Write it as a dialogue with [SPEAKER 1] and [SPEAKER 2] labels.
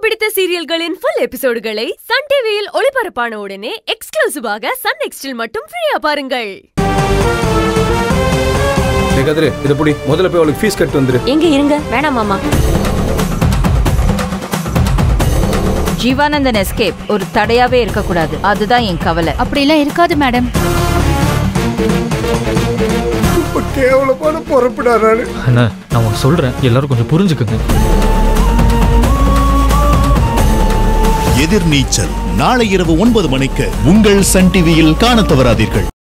[SPEAKER 1] பிடித்த சீரியல்களின் full எபிசோடுகளை Sun டிவியில் ஒளிபரப்பான உடனே எக்ஸ்க்ளூசிவாக சன் நெக்ஸ்டில் மட்டும் ஃப்ரீயா பாருங்கள்
[SPEAKER 2] டேய் கதிரு இதை புடி முதல்ல போய் அவளுக்கு ஃபீஸ் கட்டு வந்துரு
[SPEAKER 1] எங்க இருங்க வேணாம் மாமா
[SPEAKER 3] ஜீவானந்தன் எஸ்கேப் ஒரு தடையாவே இருக்கக்கூடாது அதுதான் என் கவலை
[SPEAKER 4] அப்படிலாம் இருக்காது மேடம்
[SPEAKER 2] ரொம்ப கேவலமான பொறுப்புடா நானு
[SPEAKER 5] அண்ணா நான் உனக்கு சொல்றேன் எல்லாரும் கொஞ்சம் புரிஞ்சுக்குங்க
[SPEAKER 6] எதிர்நீச்சல் நாளை இரவு ஒன்பது மணிக்கு உங்கள் சன் டிவியில் காணத் தவறாதீர்கள்